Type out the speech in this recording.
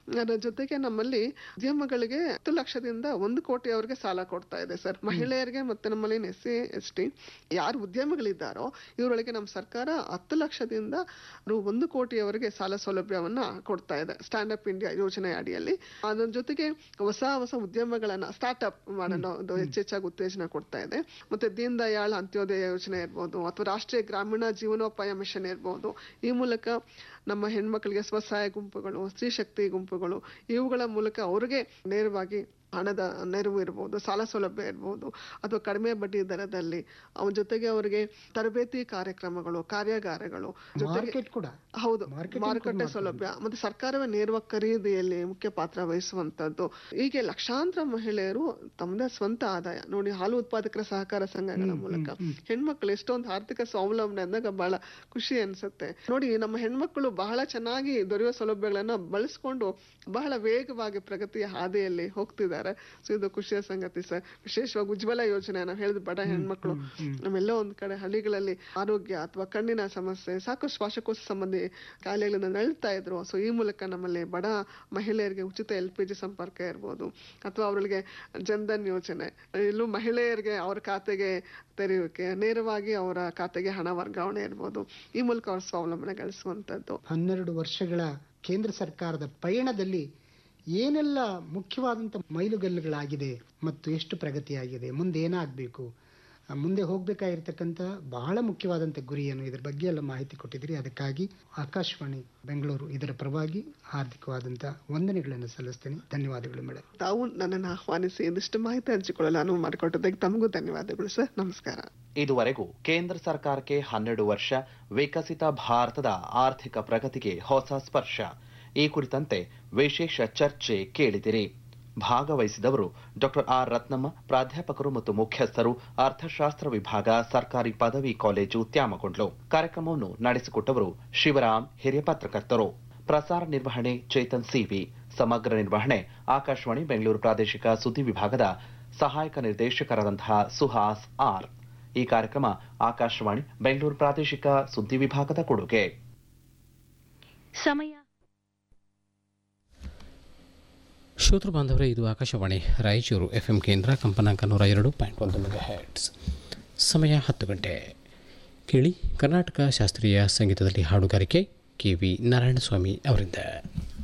ಅದರ ಜೊತೆಗೆ ನಮ್ಮಲ್ಲಿ ಉದ್ಯಮಗಳಿಗೆ ಹತ್ತು ಲಕ್ಷದಿಂದ ಒಂದು ಕೋಟಿಯವರೆಗೆ ಸಾಲ ಕೊಡ್ತಾ ಇದೆ ಸರ್ ಮಹಿಳೆಯರಿಗೆ ಮತ್ತೆ ನಮ್ಮಲ್ಲಿ ಎಸ್ ಸಿ ಎಸ್ ಟಿ ಯಾರು ಉದ್ಯಮಗಳಿದ್ದಾರೋ ಇವರೊಳಗೆ ನಮ್ಮ ಸರ್ಕಾರ ಹತ್ತು ಲಕ್ಷದಿಂದ ರು ಒಂದು ಕೋಟಿಯವರೆಗೆ ಸಾಲ ಸೌಲಭ್ಯವನ್ನ ಕೊಡ್ತಾ ಇದೆ ಸ್ಟ್ಯಾಂಡ್ ಅಪ್ ಇಂಡಿಯಾ ಯೋಜನೆ ಅಡಿಯಲ್ಲಿ ಅದರ ಜೊತೆಗೆ ಹೊಸ ಹೊಸ ಉದ್ಯಮಗಳನ್ನ ಸ್ಟಾರ್ಟ್ಅಪ್ ಮಾಡೋದು ಹೆಚ್ಚೆಚ್ಚಾಗಿ ಉತ್ತೇಜನ ಕೊಡ್ತಾ ಇದೆ ಮತ್ತೆ ದೀನ್ ದಯಾಳ್ ಅಂತ್ಯೋದಯ ಯೋಜನೆ ಇರ್ಬೋದು ಅಥವಾ ರಾಷ್ಟ್ರೀಯ ಗ್ರಾಮೀಣ ಜೀವನೋಪಾಯ ಮಿಷನ್ ಇರ್ಬೋದು ಈ ಮೂಲಕ ನಮ್ಮ ಹೆಣ್ಮಕ್ಳಿಗೆ ಸ್ವಸಹಾಯ ಗುಂಪುಗಳು ಸ್ತ್ರೀ ಶಕ್ತಿ ಗುಂಪುಗಳು ಇವುಗಳ ಮೂಲಕ ಅವ್ರಿಗೆ ನೇರವಾಗಿ ಹಣದ ನೆರವು ಇರ್ಬೋದು ಸಾಲ ಸೌಲಭ್ಯ ಇರ್ಬೋದು ಅಥವಾ ಕಡಿಮೆ ಬಡ್ಡಿ ದರದಲ್ಲಿ ಅವನ ಜೊತೆಗೆ ಅವರಿಗೆ ತರಬೇತಿ ಕಾರ್ಯಕ್ರಮಗಳು ಕಾರ್ಯಾಗಾರಗಳು ಜೊತೆಗೆ ಮಾರ್ಕೆಟ್ ಕೂಡ ಹೌದು Marketing ಮಾರುಕಟ್ಟೆ ಕೂಡ ಸೌಲಭ್ಯ ಮತ್ತೆ ಸರ್ಕಾರವೇ ನೇರವಾಗಿ ಖರೀದಿಯಲ್ಲಿ ಮುಖ್ಯ ಪಾತ್ರ ವಹಿಸುವಂತದ್ದು ಹೀಗೆ ಲಕ್ಷಾಂತರ ಮಹಿಳೆಯರು ತಮ್ಮದೇ ಸ್ವಂತ ಆದಾಯ ನೋಡಿ ಹಾಲು ಉತ್ಪಾದಕರ ಸಹಕಾರ ಸಂಘಗಳ ಮೂಲಕ ಹೆಣ್ಮಕ್ಳು ಎಷ್ಟೊಂದು ಆರ್ಥಿಕ ಸ್ವಾವಲಂಬನೆ ಅಂದಾಗ ಬಹಳ ಖುಷಿ ಅನ್ಸುತ್ತೆ ನೋಡಿ ನಮ್ಮ ಹೆಣ್ಮಕ್ಳು ಬಹಳ ಚೆನ್ನಾಗಿ ದೊರೆಯುವ ಸೌಲಭ್ಯಗಳನ್ನ ಬಳಸ್ಕೊಂಡು ಬಹಳ ವೇಗವಾಗಿ ಪ್ರಗತಿಯ ಹಾದಿಯಲ್ಲಿ ಹೋಗ್ತಿದ್ದಾರೆ ಸೊ ಇದು ಖುಷಿಯ ಸಂಗತಿ ಸರ್ ವಿಶೇಷವಾಗಿ ಉಜ್ವಲ ಯೋಜನೆ ನಾವು ಹೇಳಿದ ಬಡ ಹೆಣ್ಮಕ್ಳು ನಮ್ಮೆಲ್ಲೋ ಒಂದ್ ಕಡೆ ಹಳ್ಳಿಗಳಲ್ಲಿ ಆರೋಗ್ಯ ಅಥವಾ ಕಣ್ಣಿನ ಸಮಸ್ಯೆ ಸಾಕು ಶ್ವಾಸಕೋಶ ಸಂಬಂಧಿ ಕಾಯಿಲೆಗಳಿಂದ ನರಳ್ತಾ ಇದ್ರು ಸೊ ಈ ಮೂಲಕ ನಮ್ಮಲ್ಲಿ ಬಡ ಮಹಿಳೆಯರಿಗೆ ಉಚಿತ ಎಲ್ ಪಿ ಜಿ ಸಂಪರ್ಕ ಇರ್ಬೋದು ಅಥವಾ ಅವರಿಗೆ ಜನ್ಧನ್ ಯೋಜನೆ ಇಲ್ಲೂ ಮಹಿಳೆಯರಿಗೆ ಅವ್ರ ಖಾತೆಗೆ ತೆರೆಯೋಕೆ ನೇರವಾಗಿ ಅವರ ಖಾತೆಗೆ ಹಣ ವರ್ಗಾವಣೆ ಇರ್ಬೋದು ಈ ಮೂಲಕ ಅವ್ರ ಸ್ವಾವಲಂಬನೆ ಗಳಿಸುವಂತದ್ದು ಹನ್ನೆರಡು ವರ್ಷಗಳ ಕೇಂದ್ರ ಸರ್ಕಾರದ ಪಯಣದಲ್ಲಿ ಏನೆಲ್ಲ ಮುಖ್ಯವಾದಂಥ ಮೈಲುಗಲ್ಲುಗಳಾಗಿದೆ ಮತ್ತು ಎಷ್ಟು ಪ್ರಗತಿಯಾಗಿದೆ ಮುಂದೆ ಏನಾಗಬೇಕು ಮುಂದೆ ಹೋಗಬೇಕಾಗಿರ್ತಕ್ಕಂಥ ಬಹಳ ಮುಖ್ಯವಾದಂಥ ಗುರಿಯನ್ನು ಇದ್ರ ಬಗ್ಗೆ ಎಲ್ಲ ಮಾಹಿತಿ ಕೊಟ್ಟಿದ್ದೀರಿ ಅದಕ್ಕಾಗಿ ಆಕಾಶವಾಣಿ ಬೆಂಗಳೂರು ಇದರ ಪರವಾಗಿ ಹಾರ್ದಿಕವಾದಂಥ ವಂದನೆಗಳನ್ನು ಸಲ್ಲಿಸ್ತೇನೆ ಧನ್ಯವಾದಗಳು ಮೇಡಮ್ ತಾವು ನನ್ನನ್ನು ಆಹ್ವಾನಿಸಿ ಇಂದಿಷ್ಟು ಮಾಹಿತಿ ಹಂಚಿಕೊಳ್ಳಲು ಅನುವು ಮಾಡಿಕೊಟ್ಟದಕ್ಕೆ ತಮಗೂ ಧನ್ಯವಾದಗಳು ಸರ್ ನಮಸ್ಕಾರ ಇದುವರೆಗೂ ಕೇಂದ್ರ ಸರ್ಕಾರಕ್ಕೆ ಹನ್ನೆರಡು ವರ್ಷ ವಿಕಸಿತ ಭಾರತದ ಆರ್ಥಿಕ ಪ್ರಗತಿಗೆ ಹೊಸ ಸ್ಪರ್ಶ ಈ ಕುರಿತಂತೆ ವಿಶೇಷ ಚರ್ಚೆ ಕೇಳಿದಿರಿ ಭಾಗವಹಿಸಿದವರು ಡಾಕ್ಟರ್ ಆರ್ ರತ್ನಮ್ಮ ಪ್ರಾಧ್ಯಾಪಕರು ಮತ್ತು ಮುಖ್ಯಸ್ಥರು ಅರ್ಥಶಾಸ್ತ್ರ ವಿಭಾಗ ಸರ್ಕಾರಿ ಪದವಿ ಕಾಲೇಜು ತ್ಯಾಮಗೊಂಡ್ಲು ಕಾರ್ಯಕ್ರಮವನ್ನು ನಡೆಸಿಕೊಟ್ಟವರು ಶಿವರಾಮ್ ಹಿರಿಯ ಪತ್ರಕರ್ತರು ಪ್ರಸಾರ ನಿರ್ವಹಣೆ ಚೇತನ್ ಸಿವಿ ಸಮಗ್ರ ನಿರ್ವಹಣೆ ಆಕಾಶವಾಣಿ ಬೆಂಗಳೂರು ಪ್ರಾದೇಶಿಕ ಸುದ್ದಿ ವಿಭಾಗದ ಸಹಾಯಕ ನಿರ್ದೇಶಕರಾದಂತಹ ಸುಹಾಸ್ ಆರ್ ಈ ಕಾರ್ಯಕ್ರಮ ಆಕಾಶವಾಣಿ ಬೆಂಗಳೂರು ಪ್ರಾದೇಶಿಕ ಸುದ್ದಿ ವಿಭಾಗದ ಕೊಡುಗೆ ಸಮಯ ಶ್ರೋತೃ ಬಾಂಧವರೇ ಇದು ಆಕಾಶವಾಣಿ ರಾಯಚೂರು ಎಫ್ ಎಂ ಕೇಂದ್ರ ಕಂಪನಾಂಕ ನೂರ ಎರಡು ಪಾಯಿಂಟ್ ಒಂದು ಮೆಗಾ ಹ್ಯಾಟ್ಸ್ ಸಮಯ ಹತ್ತು ಗಂಟೆ ಕೇಳಿ ಕರ್ನಾಟಕ ಶಾಸ್ತ್ರೀಯ ಸಂಗೀತದಲ್ಲಿ ಹಾಡುಗಾರಿಕೆ ಕೆ ವಿ ನಾರಾಯಣಸ್ವಾಮಿ ಅವರಿಂದ